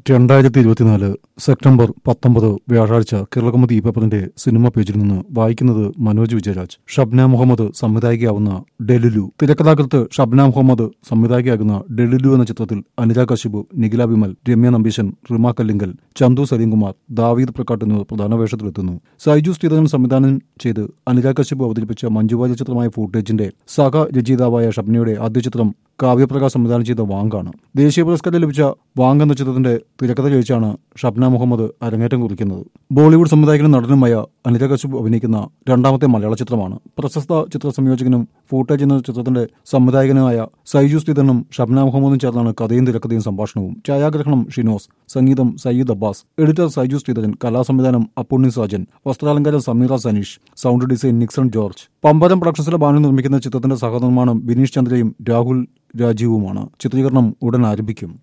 രണ്ടായിരത്തി ഇരുപത്തിനാല് സെപ്റ്റംബർ പത്തൊമ്പത് വ്യാഴാഴ്ച കേരളകൗമുദി പേപ്പറിന്റെ സിനിമ പേജിൽ നിന്ന് വായിക്കുന്നത് മനോജ് വിജയരാജ് ഷബ്ന മുഹമ്മദ് സംവിധായികയാവുന്ന ഡെലുലു തിരക്കഥാകൃത്ത് ഷബ്ന മുഹമ്മദ് സംവിധായികയാകുന്ന ഡെലുലു എന്ന ചിത്രത്തിൽ അനിത കശിബു നിഖില വിമൽ രമ്യ നമ്പീശൻ റിമ കല്ലിങ്കൽ ചന്തു സലീംകുമാർ ദാവീദ് പ്രക്കാട്ട് എന്നിവർ പ്രധാന വേഷത്തിലെത്തുന്നു സൈജു സ്ഥിരൻ സംവിധാനം ചെയ്ത് അനിത കശിബു അവതരിപ്പിച്ച മഞ്ജുവാര്യ ചിത്രമായ ഫൂട്ടേജിന്റെ സഹ രചയിതാവായ ഷബ്നയുടെ ആദ്യ ചിത്രം കാവ്യപ്രകാശ് സംവിധാനം ചെയ്ത വാങ്കാണ് ദേശീയ പുരസ്കാരം ലഭിച്ച വാങ് എന്ന ചിത്രത്തിന്റെ തിരക്കഥ രചിച്ചാണ് ഷബ്ന മുഹമ്മദ് അരങ്ങേറ്റം കുറിക്കുന്നത് ബോളിവുഡ് സംവിധായകനും നടനുമായ അനിത കശ്യപ് അഭിനയിക്കുന്ന രണ്ടാമത്തെ മലയാള ചിത്രമാണ് പ്രശസ്ത ചിത്ര സംയോജകനും ഫൂട്ടേജ് എന്ന ചിത്രത്തിന്റെ സംവിധായകനുമായ സൈജു സ്ഥിതനും ഷബ്ന മുഹമ്മദും ചേർന്നാണ് കഥയും തിരക്കഥയും സംഭാഷണവും ഛായാഗ്രഹണം ഷിനോസ് സംഗീതം സയ്യിദ് അബ്ബാസ് എഡിറ്റർ സൈജു ശ്രീധരൻ കലാസംവിധാനം അപ്പുണ്ണി സാജൻ വസ്ത്രാലങ്കാരം സമീറ സനീഷ് സൗണ്ട് ഡിസൈൻ നിക്സൺ ജോർജ് പമ്പരം പ്രൊഡക്ഷൻസിലെ ബാനു നിർമ്മിക്കുന്ന ചിത്രത്തിന്റെ സഹനിർമ്മാണം ബിനീഷ് ചന്ദ്രയും രാഹുൽ രാജീവുമാണ് ചിത്രീകരണം ഉടൻ ആരംഭിക്കും